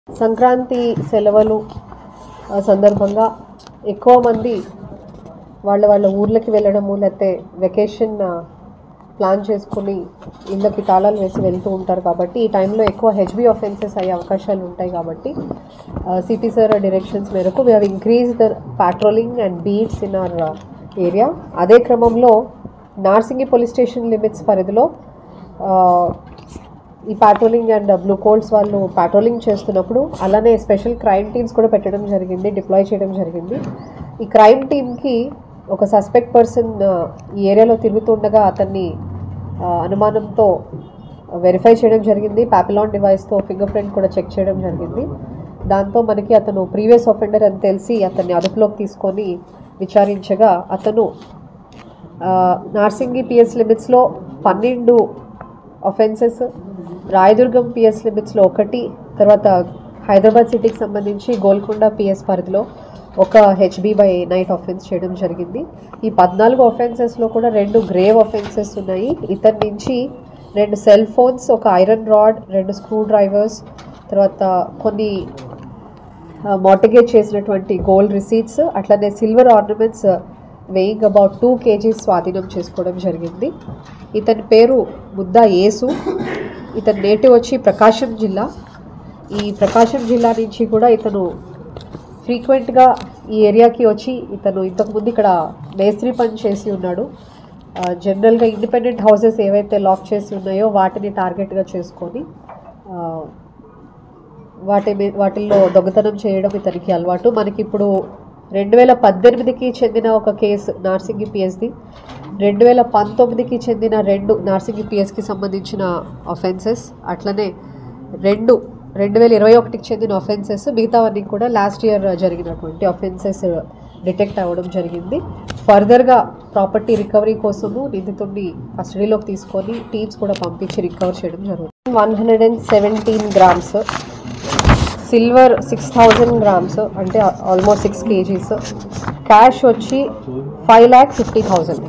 సంక్రాంతి సెలవులు ఆ, సందర్భంగా ఎక్కువ మంది వాళ్ళ వాళ్ళ ఊర్లకి వెళ్ళడము లేకపోతే వెకేషన్ ప్లాన్ చేసుకుని ఇళ్ళకి తాళాలు వేసి వెళ్తూ ఉంటారు కాబట్టి ఈ టైంలో ఎక్కువ హెచ్బి ఆఫెన్సెస్ అయ్యే అవకాశాలు ఉంటాయి కాబట్టి సిపి సార్ డైరెక్షన్స్ మేరకు we have increase the patrolling and beats in our area అదే క్రమంలో నార్సింగి పోలీస్ స్టేషన్ లిమిట్స్ పరిధిలో ఆ, ఈ పాట్రోలింగ్ అండ్ బ్లూ కోల్డ్స్ వాళ్ళు పాట్రోలింగ్ చేస్తున్నప్పుడు అలానే స్పెషల్ క్రైమ్ టీమ్స్ కూడా పెట్టడం జరిగింది డిప్లాయ్ చేయడం జరిగింది ఈ క్రైమ్ టీమ్కి ఒక సస్పెక్ట్ పర్సన్ ఈ ఏరియాలో తిరుగుతుండగా అతన్ని ఆ, అనుమానంతో వెరిఫై చేయడం జరిగింది పాపిలాన్ డివైస్తో ఫింగర్ ప్రింట్ కూడా చెక్ చేయడం జరిగింది దాంతో మనకి అతను ప్రీవియస్ ఆఫెండర్ అని తెలిసి అతన్ని అదుపులోకి తీసుకొని విచారించగా అతను ఆ, నార్సింగి పిఎస్ లిమిట్స్లో పన్నెండు అఫెన్సెస్ రాయదుర్గం పిఎస్ లిమిట్స్లో ఒకటి తర్వాత హైదరాబాద్ సిటీకి సంబంధించి గోల్కొండ పిఎస్ పరిధిలో ఒక హెచ్బి బై నైట్ ఆఫెన్స్ చేయడం జరిగింది ఈ పద్నాలుగు ఆఫెన్సెస్లో కూడా రెండు గ్రేవ్ ఆఫెన్సెస్ ఉన్నాయి ఇతని నుంచి రెండు సెల్ ఫోన్స్ ఒక ఐరన్ రాడ్ రెండు స్క్రూ డ్రైవర్స్ తర్వాత కొన్ని మార్టిగేజ్ చేసినటువంటి గోల్డ్ రిసీట్స్ అట్లనే silver ornaments weighing about two kgs స్వాధీనం చేసుకోవడం జరిగింది ఇతని పేరు ముద్దా యేసు ఇతని నేటివ్ వచ్చి ప్రకాశం జిల్లా ఈ ప్రకాశం జిల్లా నుంచి కూడా ఇతను ఫ్రీక్వెంట్గా ఈ ఏరియాకి వచ్చి ఇతను ఇంతకుముందు ఇక్కడ మేస్త్రి పని చేసి ఉన్నాడు ఆ, జనరల్గా ఇండిపెండెంట్ హౌసెస్ ఏవైతే లాక్ చేసి ఉన్నాయో వాటిని టార్గెట్గా చేసుకొని ఆ, వాటి మీ వాటిల్లో దొంగతనం చేయడం ఇతనికి అలవాటు మనకి ఇప్పుడు రెండు వేల పద్దెనిమిదికి చెందిన ఒక కేసు నార్సింగి పిఎస్ది రెండు వేల పంతొమ్మిదికి చెందిన రెండు నార్సింగి పిఎస్కి సంబంధించిన అఫెన్సెస్ అట్లనే రెండు రెండు వేల ఇరవై ఒకటికి చెందిన అఫెన్సెస్ మిగతావన్నీ కూడా లాస్ట్ ఇయర్ జరిగినటువంటి అఫెన్సెస్ డిటెక్ట్ అవ్వడం జరిగింది ఫర్దర్గా ప్రాపర్టీ రికవరీ కోసము నిందితుడిని కస్టడీలోకి తీసుకొని టీమ్స్ కూడా పంపించి రికవర్ చేయడం జరుగుతుంది one hundred and seventeen grams silver six thousand grams అంటే ఆల్మోస్ట్ సిక్స్ కేజీస్ క్యాష్ వచ్చి five lakh fifty thousand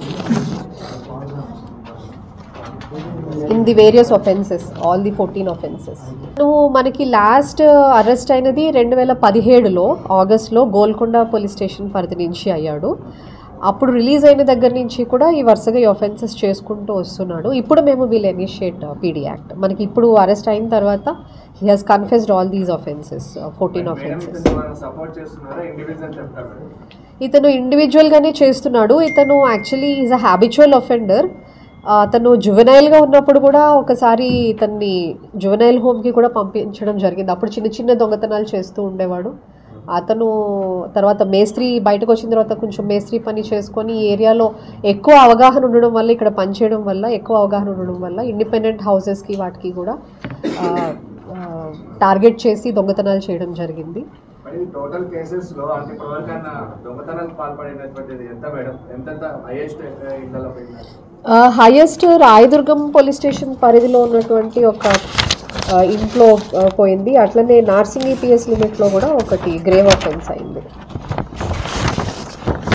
in the various offences all the fourteen offences నువ్వు మనకి లాస్ట్ అరెస్ట్ అయినది రెండు వేల పదిహేడులో ఆగస్ట్లో గోల్కొండ పోలీస్ స్టేషన్ పరిధి నుంచి అయ్యాడు అప్పుడు రిలీజ్ అయిన దగ్గర నుంచి కూడా ఈ వరుసగా ఈ ఒఫెన్సెస్ చేసుకుంటూ వస్తున్నాడు ఇప్పుడు మేము వీల్ ఇనిషియేట్ పీడీ యాక్ట్ మనకి ఇప్పుడు అరెస్ట్ అయిన తర్వాత he has confessed all these offences fourteen offences support చేస్తున్నారా ఇండివిజువల్ చెప్తారు మేడం ఇతను ఇండివిజువల్గానే చేస్తున్నాడు ఇతను actually is a habitual offender అతను జువెనైల్గా ఉన్నప్పుడు కూడా ఒకసారి ఇతన్ని జువెనైల్ హోమ్కి కూడా పంపించడం జరిగింది అప్పుడు చిన్న చిన్న దొంగతనాలు చేస్తూ ఉండేవాడు అతను తర్వాత మేస్త్రి బయటకు వచ్చిన తర్వాత కొంచెం మేస్త్రి పని చేసుకొని ఈ ఏరియాలో ఎక్కువ అవగాహన ఉండడం వల్ల ఇక్కడ పనిచేయడం వల్ల ఎక్కువ అవగాహన ఉండడం వల్ల ఇండిపెండెంట్ హౌసెస్కి వాటికి కూడా ఆ, ఆ, టార్గెట్ చేసి దొంగతనాలు చేయడం జరిగింది మరి టోటల్ కేసెస్ లో అంటే ఇప్పటివరకన్నా దొంగతనాలకు పాల్పడినటువంటిది ఎంత మేడం ఎంత హైయెస్ట్ ఇళ్లలో పోయినారు హైయెస్ట్ రాయదుర్గం పోలీస్ స్టేషన్ పరిధిలో ఉన్నటువంటి ఒక ఆ, ఇంట్లో ఆ, పోయింది అట్లనే నార్సింగ్ ఈపీఎస్ లిమిట్లో కూడా ఒకటి గ్రేవ్ అఫెన్స్ అయింది